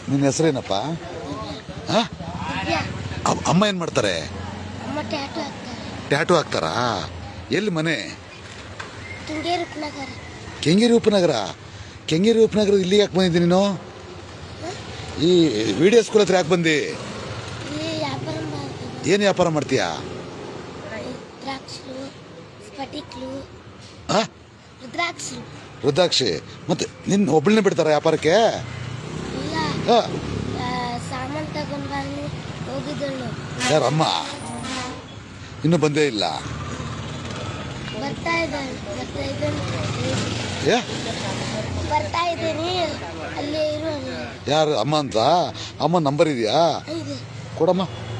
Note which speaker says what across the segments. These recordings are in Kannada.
Speaker 1: ನಿನ್ನ ಹೆಸರೇನಪ್ಪ ಆ?
Speaker 2: ದಿವ್ಯಾ
Speaker 1: ಅಮ್- ಅಮ್ಮ ಏನು ಮಾಡ್ತಾರೆ
Speaker 2: ಅಮ್ಮ ಟ್ಯಾಟು ಹಾಕ್ತಾರೆ
Speaker 1: ಟ್ಯಾಟು ಹಾಕ್ತಾರಾ ಎಲ್ಲಿ ಮನೆ
Speaker 2: ತುಂಗೇರು ನಗರ
Speaker 1: ಕೆಂಗೇರಿ ಉಪನಗರ ಕೆಂಗೇರಿ ಉಪನಗರ ಇಲ್ಲಿಗೆ ಯಾಕೆ ಬಂದಿದ್ದಿ ನೀನು ಈ ವಿಡಿಯೋ ಸ್ಕೂಲ್ ಹತ್ರ ಯಾಕೆ ಬಂದಿ
Speaker 2: ಇಲ್ಲಿ ವ್ಯಾಪಾರ ಮಾಡ್ತಾರೆ
Speaker 1: ಏನು ವ್ಯಾಪಾರ ಮಾಡ್ತೀಯಾ
Speaker 2: ರುದ್ರಾಕ್ಷಲು ಸ್ಫಟಿಕ್ಲು
Speaker 1: ಆ?
Speaker 2: ರುದ್ರಾಕ್ಷಲು
Speaker 1: ರುದ್ರಾಕ್ಷಿ ಮತ್ತೆ ನಿನ್ನ ಒಬ್ಬಳನ್ನೇ ಬಿಡ್ತಾರ ವ್ಯಾಪಾರಕ್ಕೆ
Speaker 2: ಇಲ್ಲ
Speaker 1: ಆ,
Speaker 2: ಆ, ಸಾಮಾನ್ ತಗೊಂಡ್ ಬಂದು ಹೋಗಿದ್ದಳು
Speaker 1: ಯಾರ ಅಮ್ಮ ಇನ್ನೂ ಬಂದೇ ಇಲ್ಲ
Speaker 2: ಬರ್ತಾ ಇದ್ದಾಳೆ ಬರ್ತಾ ಇದ್ದಾನೆ
Speaker 1: ಏ
Speaker 2: ಬರ್ತಾ ಇದ್ದೀನಿ ಅಲ್ಲೇ ಇರು ಅಲ್ಲಿ
Speaker 1: ಯಾರು ಅಮ್ಮ ಅಂತ ಅಮ್ಮ ನಂಬರ್ ಇದೆಯಾ
Speaker 2: ಇದೆ
Speaker 1: ಕೊಡಮ್ಮ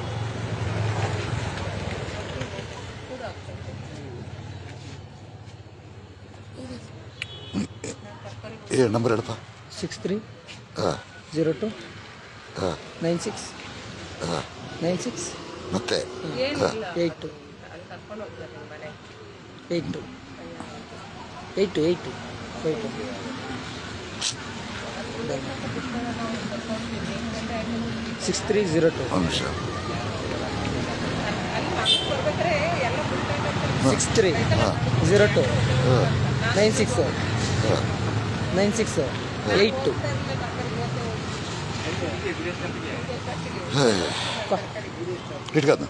Speaker 1: ಏ ನಂಬರ್ ಹೇಳಪ್ಪ
Speaker 3: ಸಿಕ್ಸ್ ತ್ರೀ
Speaker 1: ಹಾಂ
Speaker 3: ಜೀರೋ ಟು
Speaker 1: ಹಾಂ
Speaker 3: ನೈನ್ ಸಿಕ್ಸ್
Speaker 1: ಹಾಂ
Speaker 3: ನೈನ್ ಸಿಕ್ಸ್
Speaker 1: ಮತ್ತೆ
Speaker 3: eight two eight two eight two eight two eight two six three zero two
Speaker 1: ಒಂದು ನಿಮಿಷ
Speaker 3: six three zero two nine six nine six eight two
Speaker 1: ಇಟ್ಕೋದ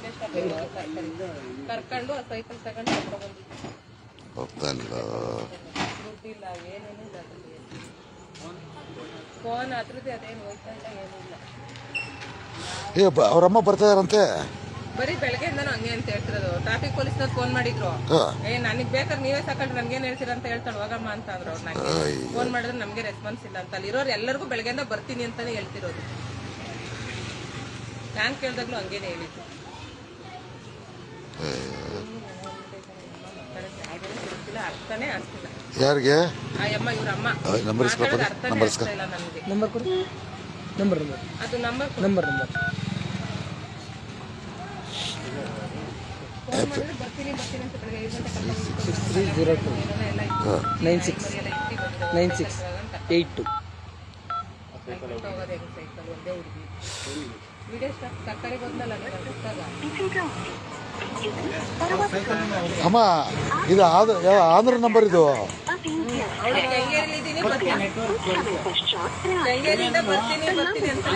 Speaker 4: ಕರ್ಕೊಂಡು ಆ ಸೈಕಲ್ ತಗೊಂಡು ಕರ್ಕೊಂಡ್ ಬಂದಿದ್ದು.
Speaker 1: ಹೋಗ್ತಾ ಇಲ್ಲ
Speaker 4: ದುಡ್ಡಿಲ್ಲ ಏನೇನು ಇಲ್ಲ ಅದ್ರಲ್ಲಿ. ಫೋನ್ ಅದ್ರದ್ದು ಅದೇನು ಹೋಯ್ತಾ ಇಲ್ಲ ಏನಿಲ್ಲ
Speaker 1: ಏ ಬ- ಅವ್ರಮ್ಮ ಬರ್ತಾ ಇದಾರಂತೆ
Speaker 4: ಬರೀ ಬೆಳಗ್ಗೆಯಿಂದನೂ ಹಂಗೆ ಅಂತ ಹೇಳ್ತಿರೋದು ಟ್ರಾಫಿಕ್ ಪೊಲೀಸ್ನವ್ರು ಫೋನ್ ಮಾಡಿದ್ರು
Speaker 1: ಹಾಂ
Speaker 4: ಏ ನನಗೆ ಬೇಕಾದ್ರೆ ನೀವೇ ಸಾಕೊಂಡ್ರೆ ನನ್ಗೇನ್ ಹೇಳ್ತೀರಾ ಅಂತ ಹೇಳ್ತಾಳೆ ಹೋಗಮ್ಮ ಅಂತ ಅಂದ್ರು ಅವ್ರು ನಂಗೆ
Speaker 1: ಅಯ್ಯೋ.
Speaker 4: ಫೋನ್ ಮಾಡಿದ್ರೆ ನಮ್ಗೆ ರೆಸ್ಪಾನ್ಸ್ ಇಲ್ಲ ಅಂತ ಅಲ್ಲಿ ಇರೋರು ಎಲ್ಲರಿಗೂ ಬೆಳಗ್ಗೆಯಿಂದ ಬರ್ತೀನಿ ಅಂತಾನೆ ಹೇಳ್ತಿರೋದು ನಾನು ಕೇಳ್ದಾಗ್ಲೂ ಹಂಗೇನೆ ಹೇಳಿದ್ದು ಗೊತ್ತಿಲ್ಲ, ಅರ್ಥನೇ ಆಗ್ತಿಲ್ಲ
Speaker 1: ಯಾರಿಗೆ
Speaker 4: ಆ ಅಮ್ಮ ಇವ್ರ ಅಮ್ಮ
Speaker 1: ಆ, ನಂಬರ್ ಇಸ್ಕೊಪ್ಪ,
Speaker 4: ಮಾತಾಡೋದು ಅರ್ಥನೇ
Speaker 1: ನಂಬರ್ ಇಸ್ಕೊ.
Speaker 4: ಆಗ್ತಾ ಇಲ್ಲ ನನಗೆ
Speaker 3: ನಂಬರ್ ಕೊಡು ನಂಬರ್ ನಂಬರ್
Speaker 4: ಅದು ನಂಬರ್
Speaker 3: ನಂಬರ್ ನಂಬರ್
Speaker 4: ಫೋನ್ ಮಾಡಿದ್ರೆ ಬರ್ತೀನಿ ಬರ್ತೀನಿ ಅಂತ ಬೆಳಗ್ಗೆ ಐದು ಗಂಟೆ ಕರ್ಕೊಂಡು ಹೋಗ್ತಾರೆ.
Speaker 3: ಸಿಕ್ಸ್ ತ್ರೀ ಜೀರೋ ಟು
Speaker 4: ಎಲ್ಲ ಇತ್ತು.
Speaker 1: ಹಾಂ
Speaker 3: ನೈನ್ ಸಿಕ್ಸ್
Speaker 4: ಎಲ್ಲ ಇಟ್ಟು ಬಂದಿದ್ದಾರೆ.
Speaker 3: Nine six eight two
Speaker 4: cycle ತಗೋದೆ ಹೆಂಗ್ ಸೈಕಲ್ ಒಂದೇ ಹುಡುಗಿ ವಿಡಿಯೋ ಸ್ಟಾಪ್ ತರಕಾರಿ ಬಂದಲ್ಲ ನಾನು ಕೊಟ್ಟಾಗ
Speaker 1: ಅಮ್ಮ ಇದು ಆಂಧ್ರ ಯಾವ ಆಂಧ್ರ ನಂಬರ್ ಇದು
Speaker 4: ಅವಳು ಕೆಂಗೇರಿಲಿ ಇದ್ದೀನಿ ಬರ್ತೀನಿ ಕೆಂಗೇರಿಯಿಂದ ಬರ್ತೀನಿ ಬರ್ತೀನಿ ಅಂತ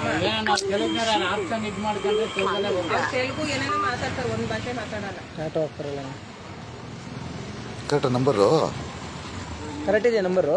Speaker 4: ತೆಲುಗು ಏನೇನೋ ಮಾತಾಡ್ತಾರೆ ಒಂದ್ ಭಾಷೆ ಮಾತಾಡಲ್ಲ
Speaker 3: ಆಟೋ ಹಾಕ್ತಾರಲ್ಲ
Speaker 1: ಕರೆಕ್ಟ್ ನಂಬರು
Speaker 3: ಕರೆಕ್ಟ್ ಇದೆಯಾ ನಂಬರು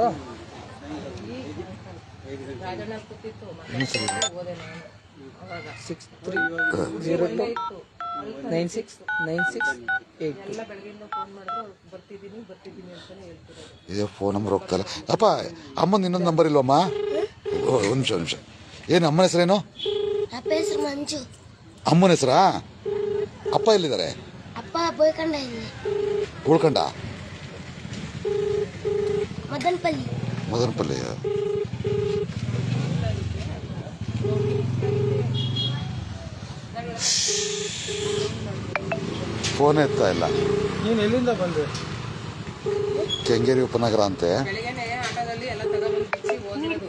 Speaker 4: ರಾಜಣ್ಣ ಕೂತಿತ್ತು
Speaker 1: ಇನ್ನೊಂದ್ಸರಿ
Speaker 4: ಹೋದೆ ನಾನು ಅವಾಗ
Speaker 3: ಸಿಕ್ಸ್ ತ್ರೀ ಜೀರೋ ಟು
Speaker 4: ಇತ್ತು
Speaker 3: nine six nine six eight two
Speaker 4: ಎಲ್ಲ ಬೆಳಗ್ಗೆಯಿಂದ ಫೋನ್ ಮಾಡಿದ್ರು ಅವ್ಳು ಬರ್ತಿದ್ದೀನಿ ಬರ್ತಿದ್ದೀನಿ ಅಂತಾನೆ ಹೇಳ್ತಿರೋದು
Speaker 1: ಇದೆ ಫೋನ್ ನಂಬರ್ ಹೋಗ್ತಲ್ಲ ಅಪ್ಪ ಅಮ್ಮನ ಇನ್ನೊಂದು ನಂಬರ್ ಇಲ್ವಮ್ಮ ಓ, ಒಂದು ನಿಮಿಷ ಒಂದು ನಿಮಿಷ ಏನು ಅಮ್ಮನ ಹೆಸರೇನು
Speaker 2: ಅಪ್ಪ ಹೆಸರು ಮಂಜು
Speaker 1: ಅಮ್ಮನ ಹೆಸರಾ ಅಪ್ಪ ಎಲ್ಲಿದ್ದಾರೆ
Speaker 2: ಅಪ್ಪ ಬೋಯ್ಕಂಡ ಇಲ್ಲಿ
Speaker 1: ಉಳ್ಕಂಡ
Speaker 2: ಮದನ್ಪಲ್ಲಿ
Speaker 1: ಮದನಪಲ್ಲಿ ಫೋನ್ ಎತ್ತಾ ಇಲ್ಲ
Speaker 3: ನೀನು ಎಲ್ಲಿಂದ ಬಂದೆ
Speaker 1: ಕೆಂಗೇರಿ ಉಪನಗರ ಅಂತೆ
Speaker 4: ಬೆಳಗ್ಗೆನೆ ಆಟೋದಲ್ಲಿ ಎಲ್ಲ ತಗೊಂಡ್ಬಂದು ಬಿಚ್ಚಿ ಹೋಗಿರೋದು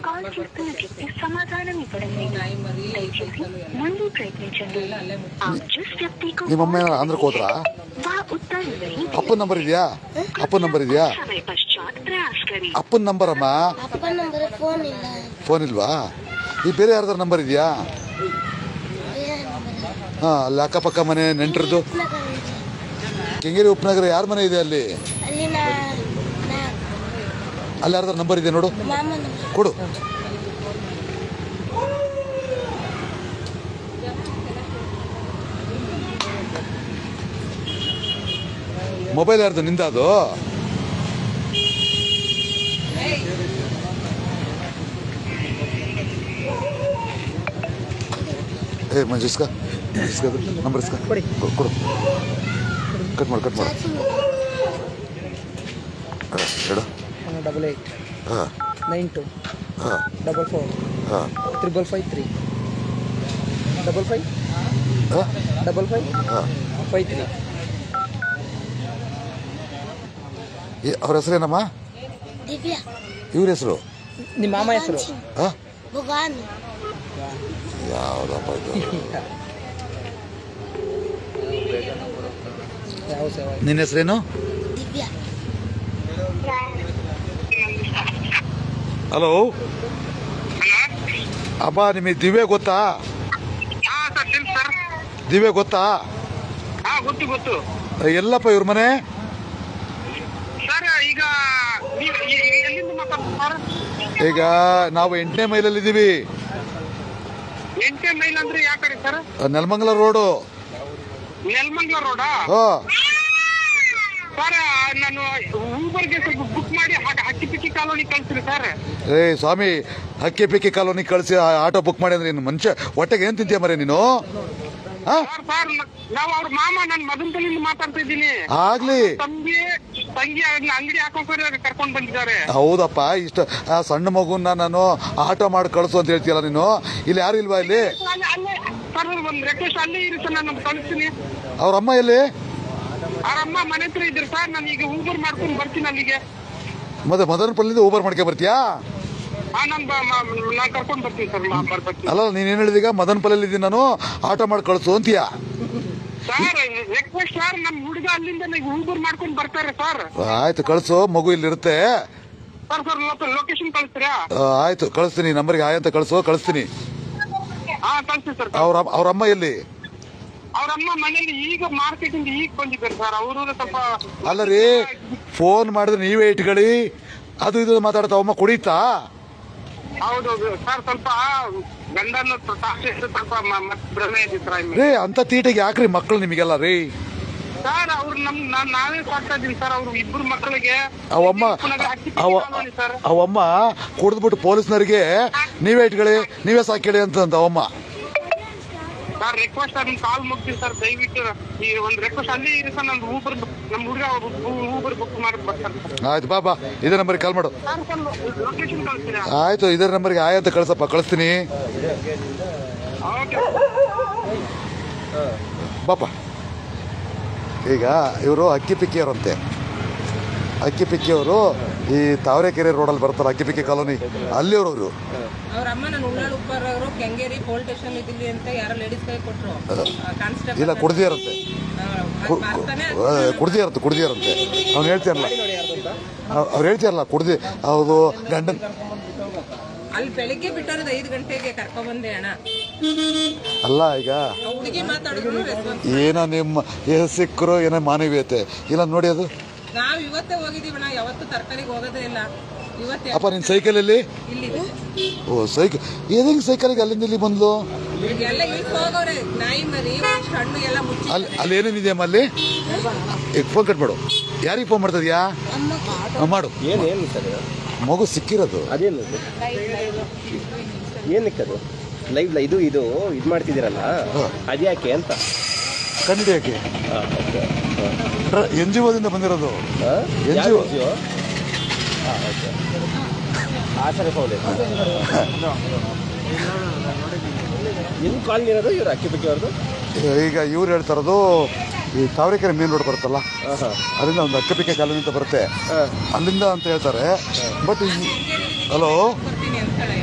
Speaker 4: ನಾಯಿ ಮರಿ ಸೈಕಲ್ ಎಲ್ಲ
Speaker 5: ಮುಂದೆ ಪ್ರಯತ್ನಿಸಲು
Speaker 4: ಎಲ್ಲ ಅಲ್ಲೇ ಮುಚ್ಚಿ
Speaker 5: आप जिस व्यक्ति को
Speaker 1: ನಿಮ್ಮಮ್ಮ ಏನಾರ ಆಂಧ್ರಕ್ಕೆ ಹೋದ್ರಾ
Speaker 5: वह उत्तर नहीं
Speaker 1: ಅಪ್ಪನ ನಂಬರ್ ಇದೆಯಾ ಅಪ್ಪನ ನಂಬರ್ ಇದೆಯಾ
Speaker 5: समय पश्चात प्रयास करें
Speaker 1: ಅಪ್ಪನ ನಂಬರ್ ಅಮ್ಮ
Speaker 2: ಅಪ್ಪ ನಂಬರ್ ಫೋನ್ ಇಲ್ಲ
Speaker 1: ಫೋನ್ ಇಲ್ವಾ ಈ ಬೇರೆ ಯಾರ್ದಾರ ನಂಬರ್ ಇದೆಯಾ
Speaker 2: ಬೇರೆ ನಂಬರ್
Speaker 1: ಹಾಂ ಅಲ್ಲಿ ಅಕ್ಕಪಕ್ಕ ಮನೆ ನೆಂಟರದು
Speaker 2: ಉಪನಗರ ಇದೆ.
Speaker 1: ಕೆಂಗೇರಿ ಉಪನಗರ ಯಾರ ಮನೆ ಇದೆ ಅಲ್ಲಿ
Speaker 2: ಅಲ್ಲಿ ನಾ ನಾ
Speaker 1: ಅಲ್ಲಿ ಯಾರ್ದಾರ ನಂಬರ್ ಇದೆ ನೋಡು
Speaker 2: ಮಾಮ ನಂಬರ್
Speaker 1: ಕೊಡು ಮೊಬೈಲ್ ಯಾರ್ದು ನಿಂದ ಅದು ಏ ಮಂಜು ಇಸ್ಕ ಇಸ್ಕ ನಂಬರ್ ಇಸ್ಕ
Speaker 3: ಕೊಡಿ.
Speaker 1: ಕೊ- ಕೊಡು ಕಟ್ ಮಾಡು ಕಟ್ ಮಾಡು
Speaker 2: ಚಾರ್ಜಿಂಗ್
Speaker 1: ಹಾಂ ಹೇಳು
Speaker 3: ಡಬಲ್ ಏಯ್ಟ್
Speaker 1: ಹಾಂ
Speaker 3: ನೈನ್ ಟು
Speaker 1: ಹಾಂ
Speaker 3: ಡಬಲ್ ಫೋರ್
Speaker 1: ಹಾಂ
Speaker 3: triple five three double five
Speaker 1: ಹಾಂ
Speaker 3: ಡಬಲ್ ಫೈವ್
Speaker 1: ಹಾಂ
Speaker 3: ಫೈವ್ ತ್ರೀ
Speaker 1: ಅವ್ರ ಹೆಸರೇನಮ್ಮ
Speaker 2: ದಿವ್ಯಾ
Speaker 1: ಇವ್ರ ಹೆಸರು
Speaker 3: ನಿಮ್ಮ ಮಾಮ ಹೆಸರು
Speaker 1: ಹಾಂ
Speaker 2: ಭಗವಾನ್
Speaker 1: ಯಾವ್ದಪ್ಪ ಇದು
Speaker 3: ಯಾವ ಸೇವಾ
Speaker 1: ನಿನ್ನ ಹೆಸರೇನು
Speaker 2: ದಿವ್ಯಾ
Speaker 1: ಹಲೋ ಅಪ್ಪ ನಿಮಗೆ ದಿವ್ಯ ಗೊತ್ತಾ
Speaker 6: ಹಾ ಸರ್ తెలుసు ಸರ್
Speaker 1: ದಿವ್ಯ ಗೊತ್ತಾ
Speaker 6: ಹಾ ಗೊತ್ತು ಗೊತ್ತು
Speaker 1: ಎಲ್ಲಪ್ಪ ಇವ್ರ ಮನೆ
Speaker 6: ಸರ್ ಈಗ ನೀವು ಈ- ಈ- ಎಲ್ಲಿಂದ ಮಾತಾಡ್ತಾರೆ ಸರ್
Speaker 1: ಈಗ ನಾವು ಎಂಟನೇ ಮೈಲಲ್ಲಿ ಇದ್ದೀವಿ
Speaker 6: ಎಂಟನೇ ಮೈಲ್ ಅಂದ್ರೆ ಯಾವ ಕಡೆ ಸರ್
Speaker 1: ನೆಲಮಂಗಲ ರೋಡು
Speaker 6: ನೆಲಮಂಗ್ಲ ರೋಡಾ
Speaker 1: ಹೋ
Speaker 6: ಸರ್ ನಾನು ಊಬರ್ಗೆ ಸ್ವಲ್ಪ ಬುಕ್ ಮಾಡಿ ಹಾಗೆ ಹಕ್ಕಿ ಪಿಕ್ಕಿ ಕಾಲೋನಿ ಕಳ್ಸಿರಿ ಸರ್
Speaker 1: ಏ ಸ್ವಾಮಿ ಹಕ್ಕಿ ಪಿಕ್ಕಿ ಕಾಲೋನಿ ಕಳಿಸಿ ಆಟೋ ಬುಕ್ ಮಾಡಿ ಅಂದ್ರೆ ನೀನು ಮನುಷ್ಯ ಹೊಟ್ಟೆಗೆ ಏನ್ ತಿಂತೀಯ ಮರೆ ನೀನು ಹಾ
Speaker 6: ಸರ್ ಸರ್ ನಾವು ಅವ್ರ ಮಾಮ ನಾನು ಮದನಪಲ್ಲಿಂದ ಮಾತಾಡ್ತಾ ಇದ್ದೀನಿ
Speaker 1: ಆಗ್ಲಿ
Speaker 6: ತಂಗಿ ತಂಗಿ ಅಂಗಡಿ ಹಾಕೋಕೆ ಕರ್ಕೊಂಡ್ ಬಂದಿದ್ದಾರೆ
Speaker 1: ಹೌದಪ್ಪ ಇಷ್ಟ ಆ ಸಣ್ಣ ಮಗುನ ನಾನು ಆಟೋ ಮಾಡಿ ಕಳಿಸು ಅಂತ ಹೇಳ್ತೀಯಲ್ಲ ನೀನು ಇಲ್ಲಿ ಯಾರು ಇಲ್ವಾ ಇಲ್ಲಿ
Speaker 6: ಅಲ್ಲೇ ಅಲ್ಲೇ ಸರ್ ಒಂದು ರಿಕ್ವೆಸ್ಟ್ ಅಲ್ಲೇ ಇರಿ ಸರ್ ನಾನು ಕಳಿಸ್ತೀನಿ
Speaker 1: ಅವ್ರ ಅಮ್ಮ ಎಲ್ಲಿ
Speaker 6: ಅವ್ರ ಅಮ್ಮ ಮನೆ ಹತ್ರ ಇದ್ರು ಸರ್ ನಾನು ಈಗ ಊಬರ್ ಮಾಡ್ಕೊಂಡು ಬರ್ತೀನಿ ಅಲ್ಲಿಗೆ
Speaker 1: ಮತ್ತೆ ಮದನಪಲ್ಲಿಂದ ಊಬರ್ ಮಾಡ್ಕೆ ಬರ್ತೀಯಾ
Speaker 6: ಹಾ ನಾನು ನಾನು ಕರ್ಕೊಂಡು ಬರ್ತೀನಿ ಸರ್ ಮಾ- ಬರ್ತೀನಿ
Speaker 1: ಅಲ್ಲ ನೀನ್ ಏನ್ ಹೇಳಿದೀಗ ಮದನಪಲ್ಲಿ ಇದ್ದೀನಿ ನಾನು ಆಟೋ ಮಾಡಿ ಕಳಿಸು ಅಂತೀಯ
Speaker 6: ಸರ್ ರಿಕ್ವೆಸ್ಟ್ ಸರ್ ನಮ್ಮ ಹುಡುಗ ಅಲ್ಲಿಂದ ನೀವು ಊಬರ್ ಮಾಡ್ಕೊಂಡು ಬರ್ತಾರೆ ಸರ್
Speaker 1: ಆಯ್ತು ಕಳಿಸು ಮಗು ಇಲ್ಲಿರುತ್ತೆ
Speaker 6: ಸರ್ ಸರ್ ಲೊಕೇಶನ್ ಕಳಿಸ್ತೀರಾ
Speaker 1: ಆ, ಆಯ್ತು ಕಳಿಸ್ತೀನಿ ನಂಬರ್ಗೆ ಆಯ್ ಅಂತ ಕಳಿಸು ಕಳಿಸ್ತೀನಿ
Speaker 6: ಹಾ ಕಳಿಸಿ ಸರ್
Speaker 1: ಅವ್ರ ಅವ್ರ ಅಮ್ಮ ಎಲ್ಲಿ
Speaker 6: ಅವ್ರ ಅಮ್ಮ ಮನೇಲಿ ಈಗ ಮಾರ್ಕೆಟ್ ಇಂದ ಈಗ ಬಂದಿದ್ದಾರೆ ಸರ್ ಅವರು ಸ್ವಲ್ಪ
Speaker 1: ಅಲ್ಲ ರೀ ಫೋನ್ ಮಾಡಿದ್ರೆ ನೀವೇ ಇಟ್ಕೊಳ್ಳಿ ಅದು ಇದು ಮಾತಾಡ್ತಾ ಅಮ್ಮ ಕುಡಿತಾ
Speaker 6: ಹೌದೌದು ಸರ್ ಸ್ವಲ್ಪ ಗಂಡನ ಸಾಕ್ಷಿ ಸ್ವಲ್ಪ ಮ- ಮತ್ತ್ ಭ್ರಮೆ ಇದೆ ಸರ್ ಇಲ್ಲಿ.
Speaker 1: ರೀ ಅಂತ ತೀಟಿಗೆ ಯಾಕ್ರಿ ಮಕ್ಕಳು ನಿಮಗೆಲ್ಲ ರೀ
Speaker 6: ಸರ್ ಅವ್ರು ನಮ್ ನಾನ್ ನಾವೇ ಸಾಕ್ತಾ ಇದೀನಿ ಸರ್ ಅವ್ರು ಇಬ್ರು ಮಕ್ಕಳಿಗೆ
Speaker 1: ಅವಮ್ಮ
Speaker 6: ಪುನಃ ಹಕ್ಕಿ
Speaker 1: ಅವ
Speaker 6: ಕಾಲೋನಿ ಸರ್
Speaker 1: ಅವಮ್ಮ ಕುಡಿದ್ಬಿಟ್ಟು ಪೊಲೀಸ್ನವ್ರಿಗೆ ನೀವೇ ಇಟ್ಕೊಳ್ಳಿ ನೀವೇ ಸಾಕಿಡಿ ಅಂತ ಅವಮ್ಮ
Speaker 6: ಸರ್ ರಿಕ್ವೆಸ್ಟ್ ನಿಮ್ ಕಾಲ್ ಮುಗ್ತೀನಿ ಸರ್ ದಯವಿಟ್ಟು ಈ ಒಂದು ರಿಕ್ವೆಸ್ಟ್ ಅಲ್ಲಿ ಇರಿ ಸರ್ ನಮ್ದು ಊಬರ್ ನಮ್ಮ ಹುಡುಗ ಊಬರ್ ಬುಕ್ ಮಾಡಿ ಬರ್ತಾರೆ ಸರ್
Speaker 1: ಆಯ್ತು ಬಾ ಬಾ ಇದೇ ನಂಬರ್ಗೆ ಕಾಲ್ ಮಾಡು
Speaker 6: ಸರ್ ಸರ್ ಲೊಕೇಶನ್ ಕಳಿಸ್ತೀರಾ
Speaker 1: ಆಯ್ತು ಇದೇ ನಂಬರ್ಗೆ ಆಯ್ ಅಂತ ಕಳ್ಸಪ್ಪ ಕಳಿಸ್ತೀನಿ
Speaker 6: ಓಕೆ
Speaker 1: ಬಾಪ ಈಗ ಇವರು ಅಕ್ಕಿ ಪಿಕ್ಕಿಯವರಂತೆ ಅಕ್ಕಿ ಪಿಕ್ಕಿಯವರು ಈ ತಾವರೆಕೆರೆ ರೋಡಲ್ಲಿ ಬರ್ತಾರೆ ಅಕ್ಕಿ ಪಿಕ್ಕಿ ಕಾಲೋನಿ ಅಲ್ಲಿಯವರು ಅವರು
Speaker 4: ಅವ್ರ ಅಮ್ಮ ನಾನು ಉಳ್ಳಾಳ ಉಪ್ಪರ್ ಅವರು ಕೆಂಗೇರಿ ಪೊಲೀಸ್ ಸ್ಟೇಷನ್ ಇದಿಲ್ಲಿ ಅಂತ ಯಾರೋ ಲೇಡೀಸ್ ಕೈ ಕೊಟ್ರು ಕಾನ್ಸ್ಟೇಬಲ್
Speaker 1: ಇಲ್ಲ ಕುಡ್ದಿಯರಂತೆ ಕುಡ್ದಿಯರಂತೆ ಕುಡ್ದಿಯರಂತೆ ಅವ್ನು ಹೇಳ್ತೀಯಲ್ಲ ಅವ್ರು ಹೇಳ್ತೀಯಲ್ಲ ಕುಡ್ದಿ ಹೌದು ಗಂಡನ್
Speaker 4: ಅಲ್ಲಿ ಬೆಳಿಗ್ಗೆ ಬಿಟ್ಟವ್ರದ್ದು ಐದು ಗಂಟೆಗೆ ಕರ್ಕೊಂಡ್ ಬಂದೆ ಅಣ್ಣ
Speaker 1: ಅಲ್ಲ ಈಗ
Speaker 4: ಆ ಹುಡುಗಿ ಮಾತಾಡಿದ್ರು ರೆಸ್ಪಾನ್ಸ್
Speaker 1: ಏನೋ ನಿಮ್ಮ ಏನು ಸಿಕ್ಕರು ಏನೋ ಮಾನವೀಯತೆ ಇಲ್ಲ ನೋಡಿ ಅದು
Speaker 4: ನಾವ್ ಇವತ್ತೇ ಹೋಗಿದೀವಣ್ಣ ಯಾವತ್ತೂ ತರಕಾರಿಗೆ ಹೋಗೋದೇ ಇಲ್ಲ ಇವತ್ತೇ
Speaker 1: ಅಪ್ಪ ನಿನ್ನ ಸೈಕಲಲ್ಲಿ
Speaker 4: ಇಲ್ಲಿದೆ
Speaker 1: ಓ ಸೈಕಲ್ ಏನಿಗೆ ಸೈಕಲಿಗೆ ಅಲ್ಲಿಂದ ಇಲ್ಲಿ ಬಂದ್ಲು
Speaker 4: ಎಲ್ಲ ಇಳಿಸ್ ಹೋಗವ್ರೆ ನಾಯಿ ಮರಿ ಒಂದಿಷ್ಟು ಹಣ್ಣು ಎಲ್ಲ ಮುಚ್ಚಿ
Speaker 1: ಅಲ್ಲಿ ಅಲ್ಲಿ ಏನೇನಿದೆಯಮ್ಮ ಅಲ್ಲಿ ಈಗ ಫೋನ್ ಕಟ್ ಮಾಡು ಯಾರಿಗೆ ಫೋನ್ ಮಾಡ್ತದ್ಯಾ ಹಾ, ಮಾಡು
Speaker 7: ಏನೇನು ಸರ್
Speaker 1: ಮಗು ಸಿಕ್ಕಿರೋದು
Speaker 7: ಅದೇನು ಏನಕ್ಕೆ ಅದು ಲೈವ್ ಇದು ಇದು ಇದು ಮಾಡ್ತಿದ್ದೀರಲ್ಲ ಅದ್ಯಾಕೆ ಅಂತ
Speaker 1: ಕಂಡಿಡಿಯಕ್ಕೆ ಎನ್ ಜಿ ಓದಿಂದ ಬಂದಿರೋದು ಎನ್ ಜಿ ಒ
Speaker 7: ಆಸರೆ ಫೌಂಡೇಶನ್ ಎಲ್ಲಿ ಕಾಲ್ ಇರೋದು ಇವ್ರು ಅಕ್ಕಿ ಬಗ್ಗೆ ಅವ್ರದ್ದು
Speaker 1: ಈಗ ಇವ್ರು ಹೇಳ್ತಾ ಇರೋದು ಈ ತಾವರೆಕೆರೆ ಮೇನ್ ರೋಡ್ ಬರುತ್ತಲ್ಲ ಅದರಿಂದ ಒಂದು ಅಕ್ಕಪಿಕ್ಕೆ ಕಾಲೋನಿ ಅಂತ ಬರುತ್ತೆ ಅಲ್ಲಿಂದ ಅಂತ ಹೇಳ್ತಾರೆ ಬಟ್ ಹಲೋ
Speaker 4: ಬರ್ತೀನಿ ಅಂತಾಳೆ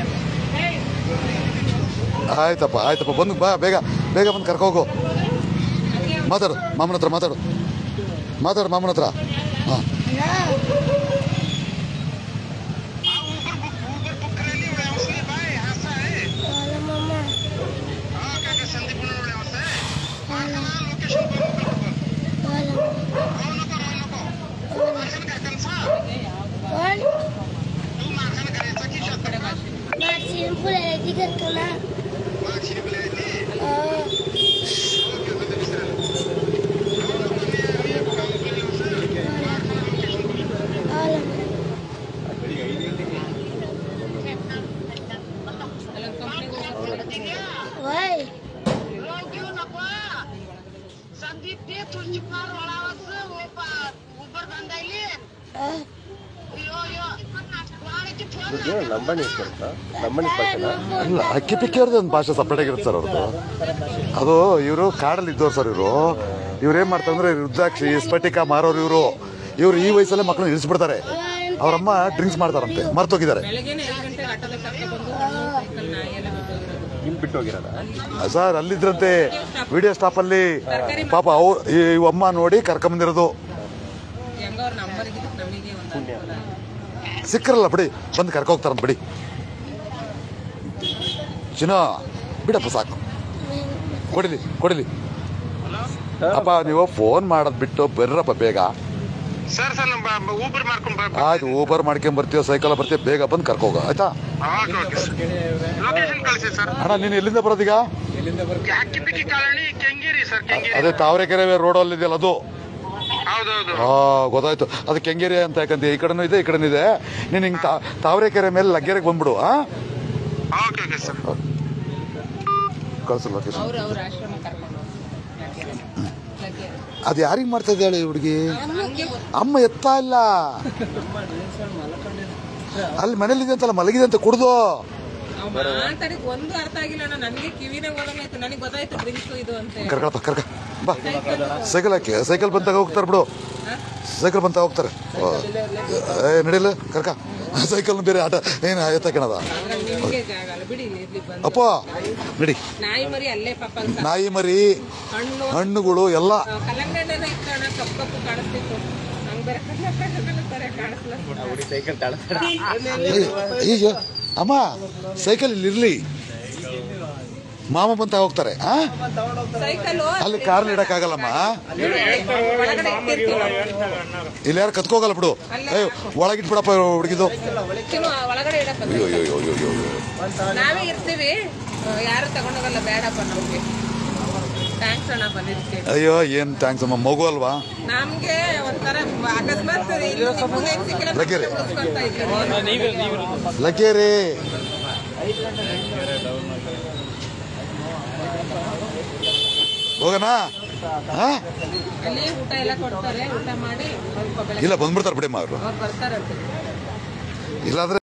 Speaker 1: ಆಯ್ತಪ್ಪ ಆಯ್ತಪ್ಪ ಬಂದು ಬಾ ಬೇಗ ಬೇಗ ಬಂದು ಕರ್ಕೋಗು ಮಾತಾಡು ಮಾಮನ ಹತ್ರ ಮಾತಾಡು ಮಾತಾಡು ಮಾಮನ ಹತ್ರ ಹಾಂ
Speaker 2: Hola, mamá. Hola. Maxine boleh tiga kena. Oh. Hola. Woi. Ah,
Speaker 7: ಇವ್ರಿಗೆ ಲಂಬಾಣಿ ಬರುತ್ತಾ ಲಂಬಾಣಿ ಪಟ್ಟಣ
Speaker 1: ಇಲ್ಲ ಅಕ್ಕಿ ಪಿಕ್ಕಿಯವ್ರದ್ದು ಒಂದು ಭಾಷೆ ಸಪ್ರೇಟ್ ಆಗಿರುತ್ತೆ ಸರ್ ಅವ್ರದ್ದು ಅದು ಇವರು ಕಾಡಲ್ಲಿ ಇದ್ದವ್ರು ಸರ್ ಇವರು ಇವ್ರು ಏನು ಮಾಡ್ತಾರೆ ಅಂದರೆ ರುದ್ರಾಕ್ಷಿ ಸ್ಫಟಿಕ ಮಾರೋರು ಇವರು ಇವರು ಈ ವಯಸ್ಸಲ್ಲೇ ಮಕ್ಕಳನ್ನ ಇಳಿಸ್ಬಿಡ್ತಾರೆ
Speaker 2: ಎಂತ
Speaker 1: ಅವರಮ್ಮ ಡ್ರಿಂಕ್ಸ್ ಮಾಡ್ತಾರಂತೆ ಮರ್ತೋಗಿದ್ದಾರೆ
Speaker 4: ಬೆಳಗ್ಗೆನೆ ಐದು ಗಂಟೆಗೆ ಆಟೋದಲ್ಲಿ ಕರ್ಕೊಂಡು ಬಂದು ಹಣ್ಣು ಸೈಕಲ್ ನಾಯಿ ಎಲ್ಲ ಬಿಟ್ಟೋಗಿರೋದು
Speaker 7: ಇಲ್ಲಿ ಬಿಟ್ಟೋಗಿರೋದ
Speaker 1: ಸರ್ ಅಲ್ಲಿದ್ರಂತೆ ವಿಡಿಯೋ ಸ್ಟಾಪಲ್ಲಿ ಪಾಪ ಅವ್ರು ಈ ಅಮ್ಮ ನೋಡಿ ಕರ್ಕೊಂಬಂದಿರೋದು
Speaker 4: ಹೆಂಗ ಅವ್ರ ನಂಬರ್ ಇದ್ದಿದ್ದು ನಮಗೆ ಒಂದು ಅನುಕೂಲ
Speaker 1: ಸಿಕ್ಕರಲ್ಲ ಬಿಡಿ ಬಂದು ಕರ್ಕೋಗ್ತಾರಂತ ಬಿಡಿ ಚಿನ್ನ ಬಿಡಪ್ಪ ಸಾಕು ಕೊಡಿಲಿ ಕೊಡಿಲಿ ಅಪ್ಪ ನೀವು ಫೋನ್ ಮಾಡೋದ್ ಬಿಟ್ಟು ಬರ್ರಪ್ಪ ಬೇಗ
Speaker 6: ಸರ್ ಸರ್ ನಮ್ಮ ಊಬರ್ ಮಾಡ್ಕೊಂಡ್
Speaker 1: ಆಯ್ತು ಊಬರ್ ಮಾಡ್ಕೊಂಡ್ ಬರ್ತೀವಿ ಸೈಕಲ್ ಬರ್ತೀವಿ ಬೇಗ ಬಂದು ಕರ್ಕೋಗ ಆಯ್ತಾ
Speaker 6: ಲೊಕೇಶನ್ ಕಳಿಸಿ ಸರ್
Speaker 1: ಅಣ್ಣ ನೀನು ಎಲ್ಲಿಂದ ಬರೋದೀಗ
Speaker 6: ಅಕ್ಕಿಪಿಕ್ಕಿ ಕಾಲನಿ ಕೆಂಗೇರಿ ಸರ್ ಕೆಂಗೇರಿ
Speaker 1: ಅದೇ ತಾವರೆಕೆರೆ ರೋಡಲ್ಲಿ ಇದೆಯಲ್ಲ ಅದು
Speaker 6: ಹೌದೌದು
Speaker 1: ಆ ಗೊತ್ತಾಯ್ತು ಅದು ಕೆಂಗೇರಿ ಅಂತ ಯಾಕಂತ ಈ ಕಡೆನೂ ಇದೆ ಈ ಕಡೆನೂ ಇದೆ ನೀನು ಹಿಂಗೆ ತಾವರೆಕೆರೆ ಮೇಲೆ ಲಗ್ಗೆರೆಗೆ ಬಂದ್ಬಿಡು ಆ
Speaker 6: ಓಕೆ ಓಕೆ ಸರ್
Speaker 1: ಕಳ್ಸು ಲೊಕೇಶನ್
Speaker 4: ಅವ್ರು ಅವ್ರ ಆಶ್ರಮ ಕರ್ಕೊಂಡು ಹೋಗಿ
Speaker 1: ಅದು ಯಾರಿಗೆ ಮಾಡ್ತಾ ಇದ್ದಾಳೆ ಈ ಹುಡುಗಿ
Speaker 4: ಹಂಗೆ
Speaker 1: ಅಮ್ಮ ಎತ್ತಾ ಇಲ್ಲ ಅಲ್ಲಿ ಮನೇಲಿದೆ ಅಂತಲ್ಲ ಮಲಗಿದೆ ಅಂತ ಕುಡ್ದು
Speaker 4: ಅವ್ ಮಾತಾಡಿದ್ ಒಂದು ಅರ್ಥ ಆಗಿಲ್ಲ ಅಣ್ಣ ನನಗೆ ಕಿವಿನೇ ಓದಂಗಾಯ್ತು ನನಗೆ ಗೊತ್ತಾಯ್ತು ಡ್ರಿಂಕ್ಸ್ ಇದು ಅಂತ
Speaker 1: ಕರ್ಕೊಳಪ್ಪ ಕರ್ಕ ಬಾ ಸೈಕಲ್ ಹಾಕಿ ಸೈಕಲ್ ಬಂತಾಗ ಹೋಗ್ತಾರೆ ಬಿಡು ಸೈಕಲ್ ಬಂತಾಗ ಹೋಗ್ತಾರೆ ಏ ನಡಿಲ್ಲ ಕರ್ಕ ಸೈಕಲ್ ಬೇರೆ ಆಟ ಏನು ಎತ್ತಕಣದ
Speaker 4: ಅದ್ರಲ್ಲಿ ನಿಮ್ಗೆ ಜಾಗ ಅಲ್ಲ ಬಿಡಿ ಇರ್ಲಿ ಬಂದು
Speaker 1: ಅಪ್ಪ ನಡಿ
Speaker 4: ನಾಯಿ ಮರಿ ಅಲ್ಲೇ ಪಾಪ ಅಂತ
Speaker 1: ನಾಯಿ ಮರಿ
Speaker 4: ಹಣ್ಣು
Speaker 1: ಹಣ್ಣುಗಳು ಎಲ್ಲ
Speaker 4: ಕಲ್ಲಂಗಡ್ಡೆನ ಇತ್ತು ಅಣ್ಣ ಕಪ್ಪು ಕಪ್ಪು ಕಾಣಿಸ್ತಿತ್ತು ಹಂಗ್ ಬೇರೆ ಕಲ್ಲಂಗಡ್ಡೆ ಕಾಣಿಸ್ಲ
Speaker 7: ಸೈಕಲ್ ತಾಳ
Speaker 1: ಏ, ಈಗ ಅಮ್ಮ ಸೈಕಲ್ ಇಲ್ಲಿ ಇರ್ಲಿ ಮಾಮ ಬಂತ ಹೋಗ್ತಾರೆ ಆ
Speaker 4: ಸೈಕಲ್
Speaker 1: ಅಲ್ಲಿ ಕಾರ್ ಇಡಕ್ಕಾಗಲ್ಲಮ್ಮ
Speaker 4: ಒಳಗಡೆ ಇಟ್ಟಿರ್ತೀವಿ
Speaker 1: ಇಲ್ಲಿ ಯಾರು ಕತ್ಕೋಗಲ್ಲ ಬಿಡು ಏ ಒಳಗಿಟ್ಬಿಡಪ್ಪ ಹುಡುಗಿದು
Speaker 4: ಚಿನ್ನು, ಒಳಗಡೆ ಇಡಪ್ಪ
Speaker 1: ಅಯ್ಯೋ ಅಯ್ಯೋ ಅಯ್ಯೋ ಅಯ್ಯೋ ಅಯ್ಯೋ.
Speaker 4: ನಾವೇ ಇರ್ತೀವಿ ಆ, ಯಾರು ತಗೊಂಡೋಗಲ್ಲ ಬೇಡಪ್ಪ ನಮ್ಗೆ ಥ್ಯಾಂಕ್ಸ್ ಅಣ್ಣ ಬಂದಿದ್ದಕ್ಕೆ
Speaker 1: ಅಯ್ಯೋ ಏನ್ ಥ್ಯಾಂಕ್ಸ್ ಅಮ್ಮ ಮಗು ಅಲ್ವಾ
Speaker 4: ನಮ್ಗೆ ಒಂಥರ ಅಕಸ್ಮಾತ್ ಇಲ್ಲಿ ನಿಮ್ಗೆ ಏನ್ ಸಿಕ್ಕಿಲ್ಲ
Speaker 1: ಲಗ್ಗೆರೆ.
Speaker 4: ಉಳಿಸ್ಕೊಂತ ಇದ್ವಿ
Speaker 1: ಲಕ್ಕೇರಿ ಹೋಗೋಣ ಹಾ
Speaker 4: ಅಲ್ಲಿ ಊಟ ಎಲ್ಲ ಕೊಡ್ತಾರೆ ಊಟ ಮಾಡಿ ಸ್ವಲ್ಪ ಬೆಳಗ್ಗೆ
Speaker 1: ಇಲ್ಲ ಬಂದ್ಬಿಡ್ತಾರೆ ಬಿಡಮ್ಮ ಅವರು
Speaker 4: ಅವ್ರು ಬರ್ತಾರಂತೆ
Speaker 1: ಇಲ್ಲಾಂದ್ರೆ